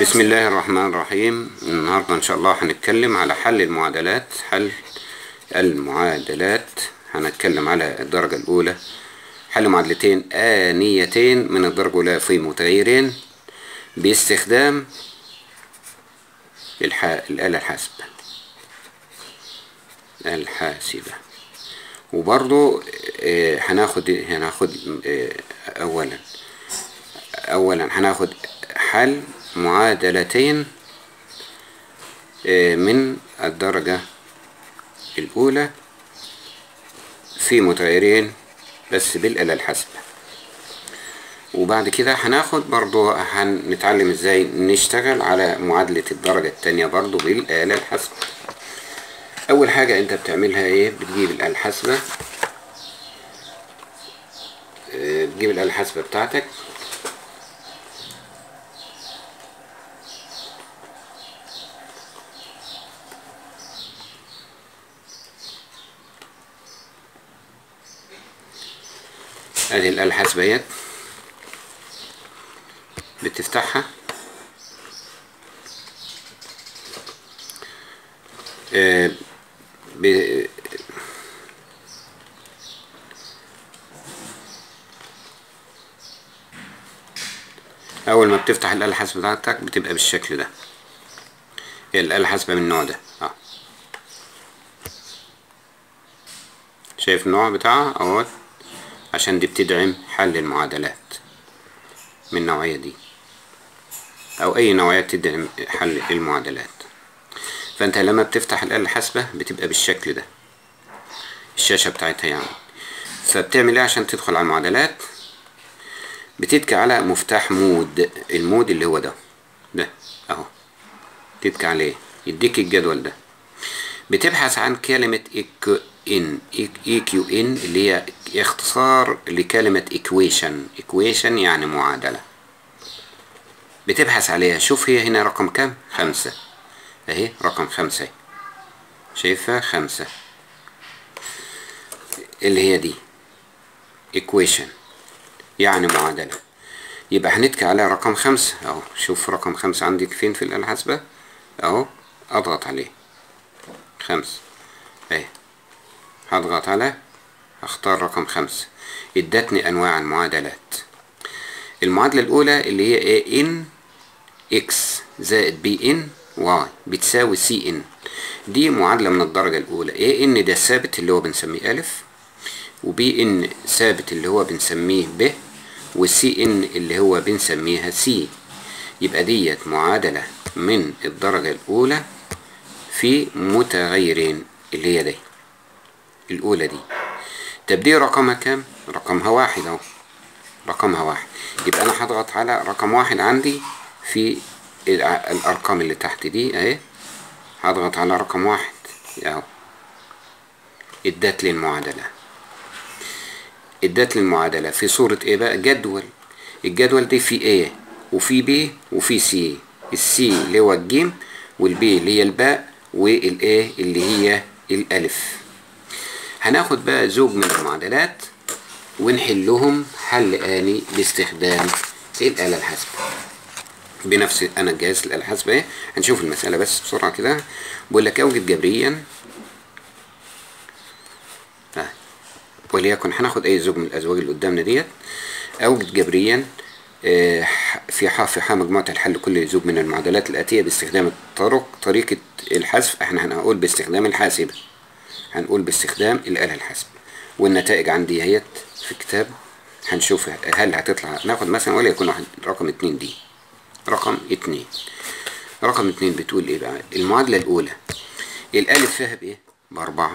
بسم الله الرحمن الرحيم النهاردة إن شاء الله هنتكلم على حل المعادلات حل المعادلات هنتكلم على الدرجة الأولى حل معادلتين آنيتين من الدرجة الأولى في متغيرين باستخدام الح... الآلة الحاسبة الحاسبة وبرضو آه، هناخد هناخد آه، أولا أولا هناخد حل معادلتين آه، من الدرجة الأولى في متغيرين بس بالآلة الحاسبة وبعد كده هناخد برضو هنتعلم ازاي نشتغل على معادلة الدرجة التانية برضو بالآلة الحاسبة أول حاجة أنت بتعملها إيه بتجيب الآلة الحاسبة آه، بتجيب الآلة الحاسبة بتاعتك ادي الآلة الحاسبة اهيت بتفتحها آه، ب- أول ما بتفتح الآلة الحاسبة بتاعتك بتبقى بالشكل ده هي الآلة الحاسبة من النوع ده اه شايف النوع بتاعها اهوت عشان دي بتدعم حل المعادلات من النوعية دي أو أي نوعية تدعم حل المعادلات فأنت لما بتفتح الآلة الحاسبة بتبقى بالشكل ده الشاشة بتاعتها يعني فبتعمل ايه عشان تدخل على المعادلات بتتكي على مفتاح مود المود اللي هو ده ده اهو تتكي عليه يديك الجدول ده بتبحث عن كلمة إك إن إي كيو إن اللي هي اختصار لكلمة equation equation يعني معادلة بتبحث عليها شوف هي هنا رقم كام خمسة اهي رقم خمسة شايفها خمسة اللي هي دي equation يعني معادلة يبقى هنتكي على رقم خمسة اهو شوف رقم خمسة عندك فين في الآلة الحاسبة اهو اضغط عليه خمسة اهي هضغط على اختار رقم خمسة ادتني انواع المعادلات المعادلة الاولى اللي هي ايه ان اكس زائد بي ان واي بتساوي سي ان دي معادلة من الدرجة الاولى ايه ان ده ثابت اللي هو بنسميه الف وبي ان ثابت اللي هو بنسميه ب والسي ان اللي هو بنسميها سي يبقى ديت معادلة من الدرجة الاولى في متغيرين اللي هي دي الأولى دي طب دي رقمها كام؟ رقمها واحد أهو رقمها واحد يبقى أنا هضغط على رقم واحد عندي في الع- الأرقام اللي تحت دي أهي هضغط على رقم واحد أهو ادت لي المعادلة ادت لي المعادلة في صورة ايه بقى جدول الجدول دي في ايه وفي بي وفي سي السي اللي هو الجيم والبي اللي هي الباء والايه اللي هي الالف هناخد بقى زوج من المعادلات ونحلهم حل آني باستخدام الآلة الحاسبة بنفس أنا جهاز الآلة الحاسبة اهي هنشوف المسألة بس بسرعة كده بقول لك أوجد جبريا آه. وليكن هناخد أي زوج من الأزواج اللي قدامنا ديت أوجد جبريا آه، في ح في ح مجموعة الحل كل زوج من المعادلات الآتية باستخدام الطرق طريقة الحذف احنا هنقول باستخدام الحاسبة هنقول باستخدام الآلة الحاسبة والنتائج عندي اهيت في كتاب هنشوف هل هتطلع ناخد مثلا وليكن واحد رقم اتنين دي رقم اتنين رقم اتنين بتقول ايه بقى المعادلة الأولى الألف فيها بإيه؟ بأربعة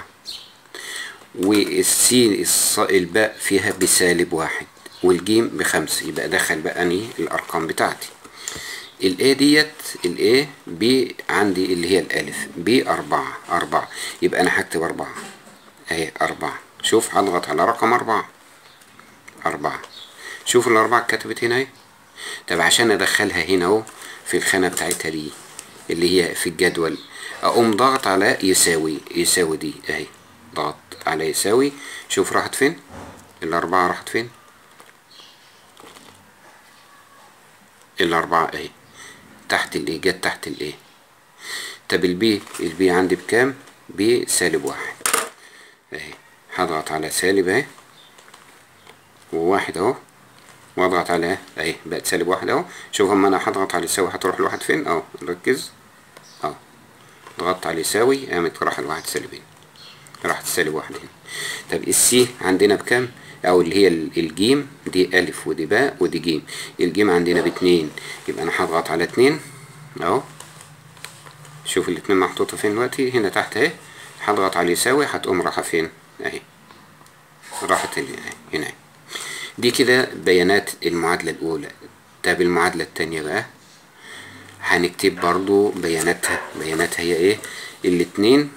والسين الص... الباء فيها بسالب واحد والجيم بخمسة يبقى دخل بقى اني الأرقام بتاعتي الاي ديت الاي بي عندي اللي هي الالف بي أربعة أربعة يبقى أنا هكتب أربعة أهي أربعة شوف هضغط على رقم أربعة أربعة شوف الأربعة اتكتبت هنا اهي طب عشان أدخلها هنا أهو في الخانة بتاعتها دي اللي هي في الجدول أقوم ضغط على يساوي يساوي دي أهي ضغط على يساوي شوف راحت فين الأربعة راحت فين الأربعة أهي تحت الايه جت تحت الايه طب البي البي عندي بكام بسالب واحد اهي هضغط على سالب اهي وواحد اهو واضغط على اهي بقت سالب واحد اهو شوف اما انا هضغط على يساوي هتروح لواحد فين اهو ركز اهو ضغطت على يساوي قامت راح الواحد سالبين راحت سالب واحد هنا طب السي عندنا بكام او اللي هي الجيم دي الف ودي باء ودي جيم الجيم عندنا باتنين يبقى انا هضغط على اتنين اهو شوف الاتنين محطوطة فين دلوقتي هنا تحت اهي هضغط على يساوي هتقوم رايحة فين اهي راحت هنا دي كده بيانات المعادلة الأولى طب المعادلة التانية بقى هنكتب برضو بياناتها بياناتها هي ايه الاتنين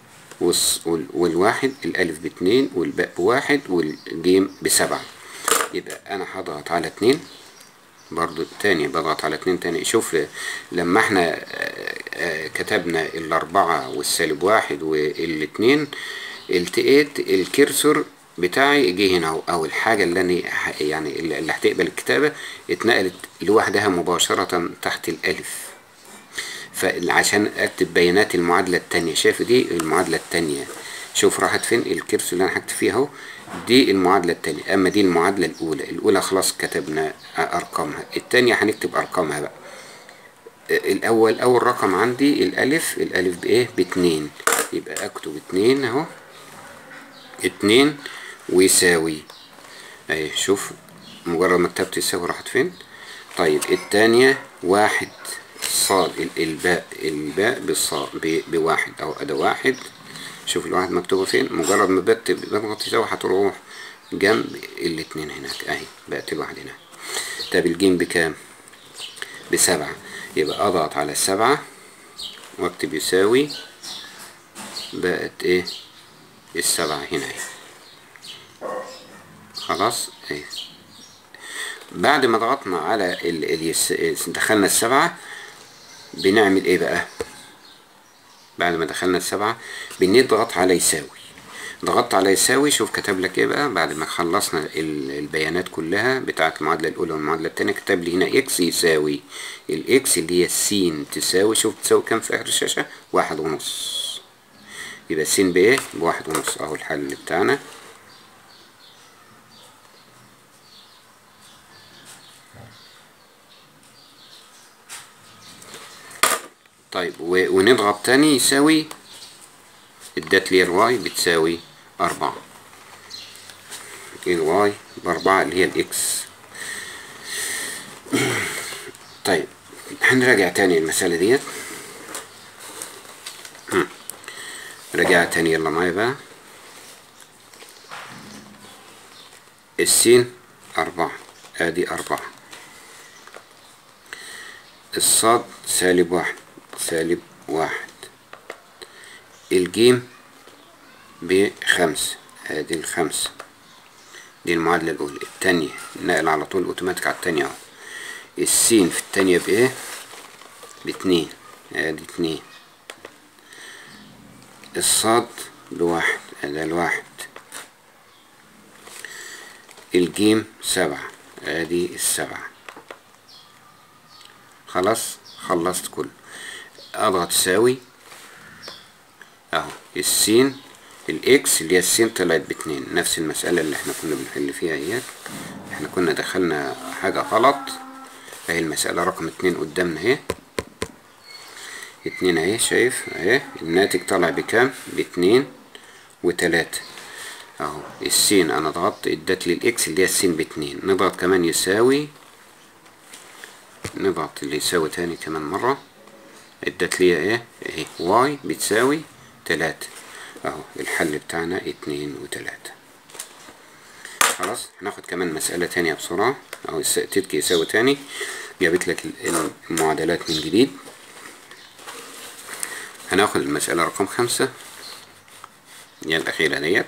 والواحد الألف باتنين والباء بواحد والجيم بسبعة يبقى أنا هضغط على اتنين برضو التاني بضغط على اتنين تاني شوف لما احنا كتبنا الأربعة والسالب واحد والاتنين التقيت الكرسور بتاعي جه هنا او الحاجه اللي انا يعني اللي هتقبل الكتابه اتنقلت لوحدها مباشره تحت الالف فعشان اكتب بيانات المعادله الثانيه شايف دي المعادله الثانيه شوف راحت فين الكرسي اللي انا هكتب فيها اهو دي المعادله الثانيه اما دي المعادله الاولى الاولى خلاص كتبنا ارقامها الثانيه هنكتب ارقامها بقى الاول اول رقم عندي الالف الالف بايه باتنين يبقى اكتب اتنين اهو اتنين ويساوي اهي شوف مجرد ما كتبت يساوي راحت فين طيب التانية واحد صاد الباء الباء بالصاد بواحد او اداة واحد شوف الواحد مكتوبة فين مجرد ما بكتب بضغط يساوي هتروح جنب الاتنين هناك اهي بقت الواحد هناك طب الجيم بكام بسبعة يبقى اضغط على السبعة واكتب يساوي بقت ايه السبعة هنا اهي خلاص اهي بعد ما ضغطنا على ال ال دخلنا السبعة بنعمل ايه بقى بعد ما دخلنا السبعة بنضغط على يساوي ضغطت على يساوي شوف كتب لك ايه بقى بعد ما خلصنا البيانات كلها بتاعة المعادلة الأولى والمعادلة التانية كتب لي هنا اكس يساوي الاكس اللي هي السين تساوي شوف تساوي كام في آخر الشاشة واحد ونص يبقى السين بايه بواحد ونص اهو الحل بتاعنا طيب ونضغط تاني يساوي ادت لي الواي بتساوي أربعة الواي بأربعة اللي هي الإكس طيب هنراجع تاني المسألة ديت رجع تاني يلا معايا بقى السين أربعة ادي أربعة الصاد سالب واحد سالب واحد الجيم بخمسة ادي الخمسة دي المعادلة الأولى التانية نقل على طول اوتوماتيك على التانية اهو السين في التانية بإيه؟ باتنين ادي اتنين الصاد بواحد ادي الواحد الجيم سبعة ادي السبعة خلاص خلصت كله اضغط ساوي اهو السين الاكس اللي هي السين طلعت باتنين نفس المسألة اللي احنا كنا بنحل فيها اهيت احنا كنا دخلنا حاجة غلط اهي المسألة رقم اتنين قدامنا اهي اتنين اهي شايف اهي الناتج طلع بكام باتنين وتلاتة اهو السين انا ضغطت ادت لي الاكس اللي هي السين باتنين نضغط كمان يساوي نضغط اللي يساوي تاني كمان مرة ادت لي ايه اهي واي بتساوي تلاتة اهو الحل بتاعنا اتنين وتلاتة خلاص هناخد كمان مسألة تانية بسرعة اهو تتك يساوي تاني جابت لك المعادلات من جديد هناخد المسألة رقم خمسة هي الأخيرة ديت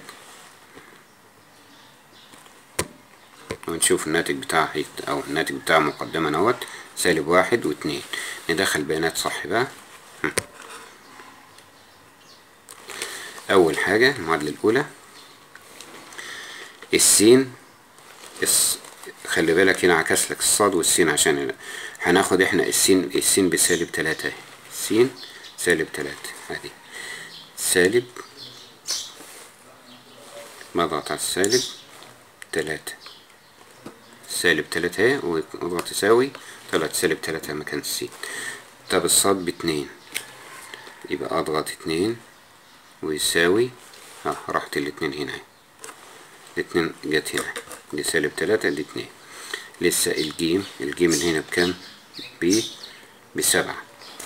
ونشوف الناتج بتاعها أو الناتج بتاع مقدمة نوت سالب واحد واتنين ندخل بيانات صح بقى أول حاجة المعادلة الأولى السين خلي بالك هنا عكس لك الصاد والسين عشان هنا. هناخد احنا السين السين بسالب تلاتة اهي السين سالب تلاتة ادي سالب بضغط على السالب تلاتة سالب تلاتة اهي واضغط يساوي طلعت سالب تلاتة مكان السين طب الصاد باتنين يبقى اضغط اتنين ويساوي اه راحت الاتنين هنا اهي الاتنين جت هنا دي سالب تلاتة دي اتنين لسه الجيم الجيم اللي هنا بكام ب بسبعة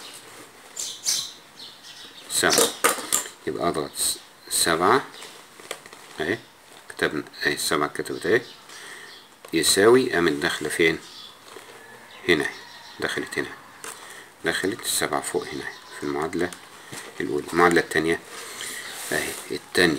سبعة يبقى اضغط س- سبعة اهي كتبنا اهي السبعة كتبت اهي يساوي قامت داخلة فين هنا دخلت هنا دخلت السبعة فوق هنا في المعادلة الأولى المعادلة التانية اهي التانية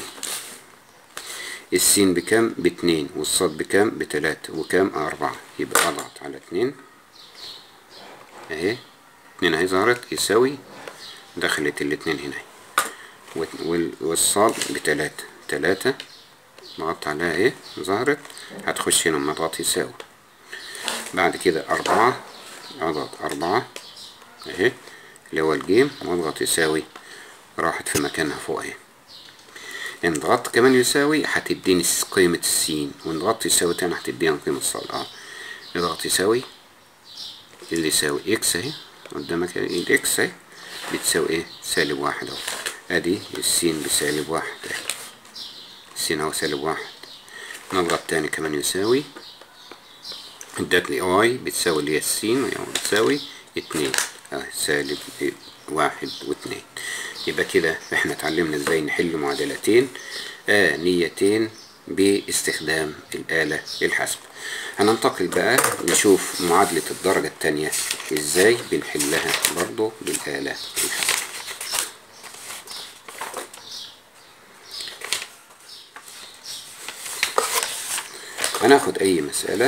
السين بكام باتنين والصاد بكام بتلاتة وكام أربعة يبقى أضغط على اتنين اهي اتنين اهي ظهرت يساوي دخلت الاتنين هنا وال- وال- والصاد بتلاتة تلاتة ضغطت عليها اهي ظهرت هتخش هنا لما اضغط يساوي بعد كده أربعة أضغط أربعة اهي اللي هو الجيم واضغط يساوي راحت في مكانها فوق اهي ان ضغطت كمان يساوي هتديني س- قيمة السين وان ضغطت يساوي تاني هتديني قيمة الصاد اه اضغط يساوي اللي يساوي اكس اهي قدامك اهي الاكس اهي بتساوي ايه سالب واحد اهو ادي السين بسالب واحد اهي السين اهو سالب واحد نضغط تاني كمان يساوي ادتني واي بتساوي اللي هي السين وهي بتساوي اتنين اه سالب واحد واتنين يبقى كده احنا اتعلمنا ازاي نحل معادلتين آنيتين باستخدام الآلة الحاسبة هننتقل بقى نشوف معادلة الدرجة التانية ازاي بنحلها برضو بالآلة الحاسبة هناخد أي مسألة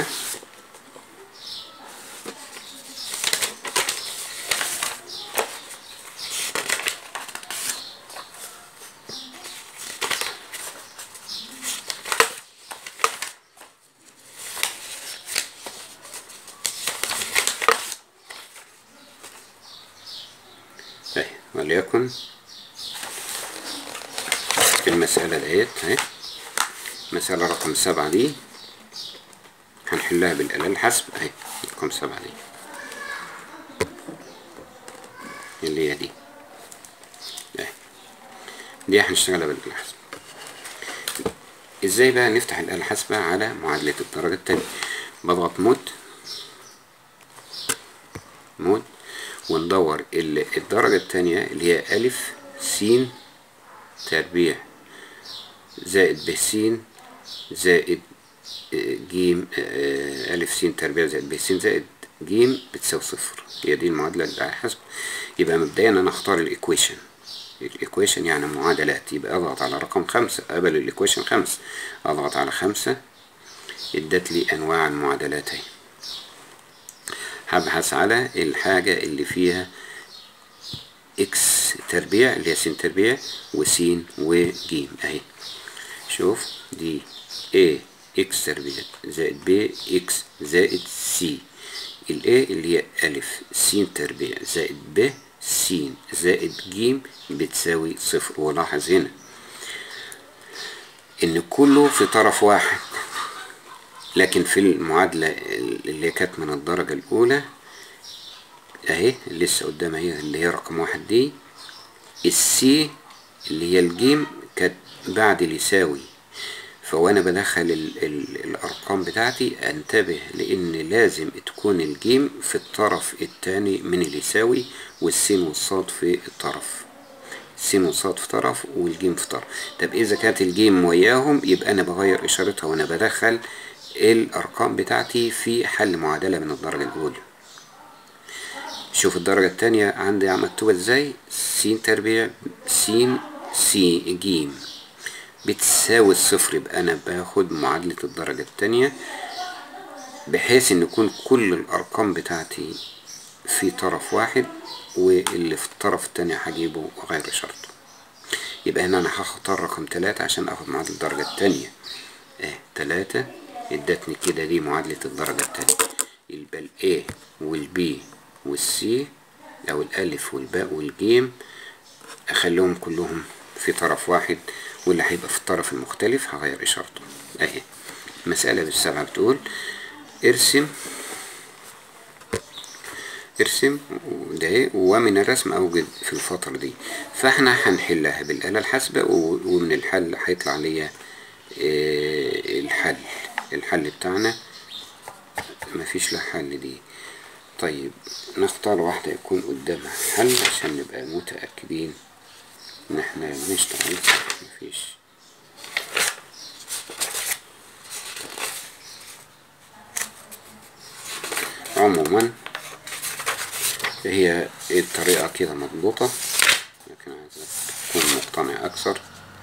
اهي وليكن المسألة ديت اهي مسألة رقم سبعة دي هنحلها بالآلة الحاسب اهي رقم سبعة دي اللي هي دي اهي دي هنشتغلها بالآلة الحاسبة ازاي بقى نفتح الآلة الحاسبة على معادلة الدرجة التانية بضغط مود مود وندور ال- الدرجة التانية اللي هي ألف س تربيع زائد ب س زائد آه، جيم آه، ألف س تربيع زائد ب س زائد جيم بتساوي صفر هي دي المعادلة اللي على حسب يبقى مبدئيا أنا أختار الإيكويشن الإيكويشن يعني معادلات يبقى أضغط على رقم خمسة قبل الإيكويشن خمسة أضغط على خمسة ادت لي أنواع المعادلات اهي هبحث على الحاجة اللي فيها اكس تربيع اللي هي س تربيع وس وج اهي شوف دي a اكس تربيع زائد ب اكس زائد س ال a اللي هي ألف س تربيع زائد ب س زائد ج بتساوي صفر ولاحظ هنا إن كله في طرف واحد لكن في المعادلة اللي كانت من الدرجة الأولى أهي لسه قدام أهي اللي هي رقم واحد دي السي اللي هي الجيم كانت بعد اليساوي فوانا بدخل ال ال الارقام بتاعتي انتبه لان لازم تكون الجيم في الطرف التاني من اليساوي والسين والصاد في الطرف السين والصاد في طرف والجيم في طرف طب اذا كانت الجيم وياهم يبقى انا بغير اشارتها وانا بدخل الارقام بتاعتي في حل معادلة من الدرجة الاولى شوف الدرجة التانية عندي مكتوبة ازاي س تربيع س س ج بتساوي الصفر يبقى انا باخد معادلة الدرجة التانية بحيث ان يكون كل الارقام بتاعتي في طرف واحد واللي في الطرف التاني هجيبه وغير اشارته يبقى هنا انا هختار رقم تلاتة عشان اخد معادلة الدرجة التانية اه تلاتة ادتني كده دي معادلة الدرجة التانية يبقى ال A وال B وال C أو الألف والباء والجيم أخليهم كلهم في طرف واحد واللي هيبقى في الطرف المختلف هغير إشارته أهي مسألة بالسبعة بتقول ارسم ارسم ده ايه ومن الرسم اوجد في الفترة دي فاحنا هنحلها بالآلة الحاسبة و- ومن الحل هيطلع ليا اه الحل الحل بتاعنا مفيش له حل دي طيب نختار واحدة يكون قدامها حل عشان نبقى متأكدين ان احنا بنشتغل صح مفيش عموما هي الطريقة كده مضبوطة لكن عايزك تكون مقتنع أكثر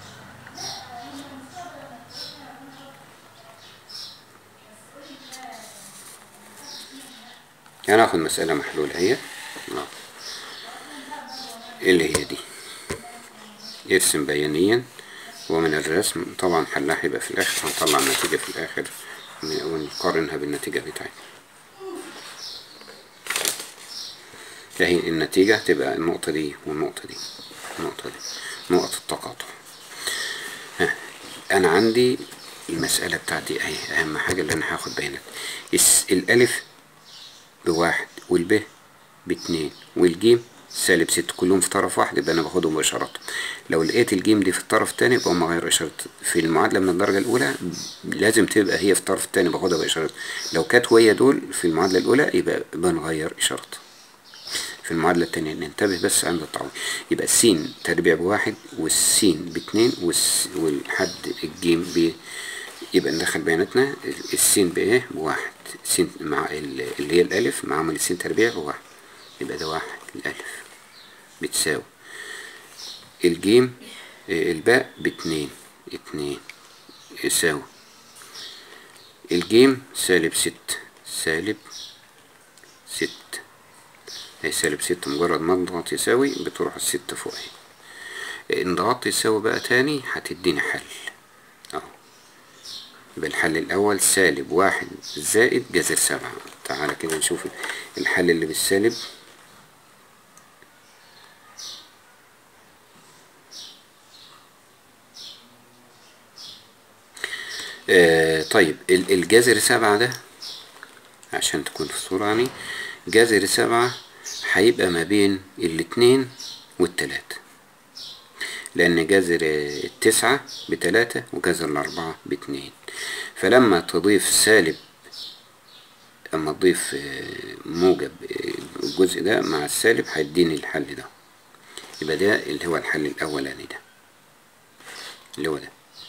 يعني هناخد مسألة محلولة هي آه. اللي هي دي ارسم بيانيا ومن الرسم طبعا حلها هيبقى في الآخر هنطلع النتيجة في الآخر ونقارنها بالنتيجة بتاعتنا فهي النتيجة تبقى النقطة دي والنقطة دي النقطة دي نقط التقاطع ها. أنا عندي المسألة بتاعتي أهي أهم حاجة اللي أنا هاخد بيانات الس- الألف بواحد والب باتنين والجيم سالب ست كلهم في طرف واحد يبقى أنا باخدهم بإشارات لو لقيت الجيم دي في الطرف التاني يبقى أقوم أغير إشارة في المعادلة من الدرجة الأولى لازم تبقى هي في الطرف التاني باخدها بإشارات لو كانت وهي دول في المعادلة الأولى يبقى بنغير إشارات في المعادلة التانية ننتبه بس عند التعويض يبقى السين تربيع بواحد والسين باتنين والس- والحد الجيم ب يبقى ندخل بياناتنا السين بايه بواحد السين مع ال- اللي هي الألف مع عمل السين تربيع بواحد يبقى ده واحد الألف بتساوي الجيم آه، الباء باتنين اتنين يساوي الجيم سالب ست سالب ست هي سالب ستة مجرد ما اضغط يساوي بتروح الستة فوق اهي ان ضغطت يساوي بقى تاني هتديني حل اهو يبقى الحل الأول سالب واحد زائد جذر سبعة تعالى كده نشوف الحل اللي بالسالب آه طيب ال- الجذر سبعة ده عشان تكون في الصورة يعني جذر سبعة هيبقى ما بين الاتنين والتلاتة لأن جذر التسعة بتلاتة وجذر الأربعة باتنين فلما تضيف سالب أما تضيف آه، موجب آه، الجزء ده مع السالب هيديني الحل ده يبقى ده اللي هو الحل الأولاني ده اللي هو ده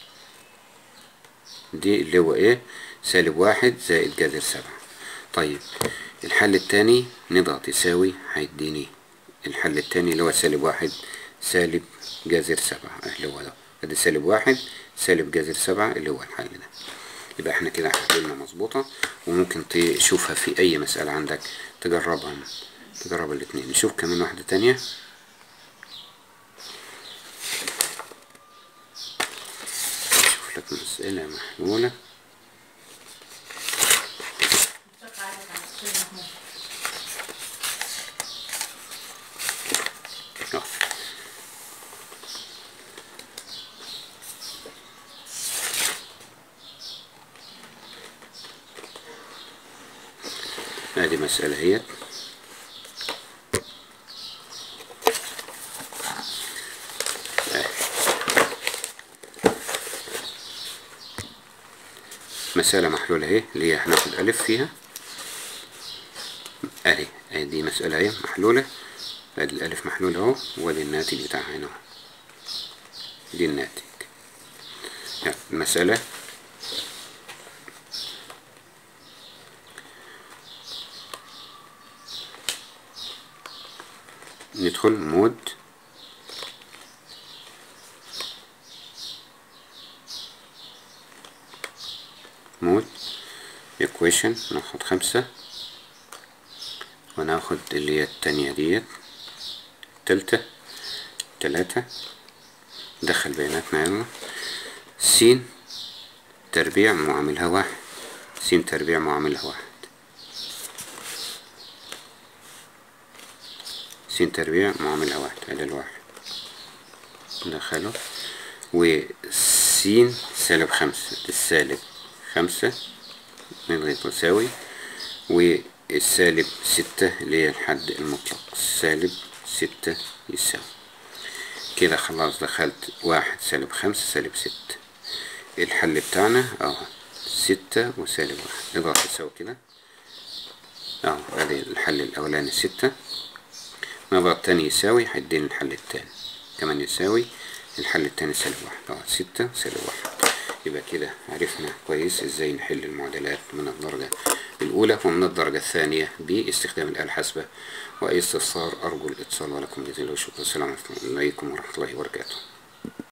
دي اللي هو ايه سالب واحد زائد جذر سبعة طيب الحل التاني نضغط يساوي هيديني الحل التاني اللي هو سالب واحد سالب جذر سبعة اللي هو ده ادي سالب واحد سالب جذر سبعة اللي هو الحل ده يبقى احنا كده حللنا مظبوطة وممكن تشوفها في اي مسألة عندك تجربها تجرب الاتنين نشوف كمان واحدة تانية نشوف لك مسألة محلولة آه. ادي مسألة هي مسألة محلولة اهي اللي هي هناخد ألف فيها أهي أهي دي مسألة اهي محلولة ادي الألف محلولة اهو وادي الناتج بتاعها هنا اهو دي الناتج يعني المسألة ندخل مود مود equation ناخد خمسة وناخد اللي هي التانية ديت تالتة تلاتة دخل بياناتنا يلا س تربيع معاملها واحد س تربيع معاملها واحد س تربيع معاملها واحد ادي الواحد ندخله وس سالب خمسة السالب خمسة نلغي تساوي والسالب ستة اللي هي الحد المطلق سالب ستة يساوي كده خلاص دخلت واحد سالب خمسة سالب ستة الحل بتاعنا اهو ستة وسالب واحد نضغط تساوي كده اهو ادي الحل الاولاني ستة نضغط تاني يساوي هيديني الحل التاني كمان يساوي الحل التاني سالب واحد اهو ستة سالب واحد يبقى كده عرفنا كويس ازاي نحل المعادلات من الدرجة الأولى ومن الدرجة الثانية باستخدام الآلة الحاسبة وأي استفسار أرجو الاتصال ولكم جزيلا الشكر السلام عليكم ورحمة الله وبركاته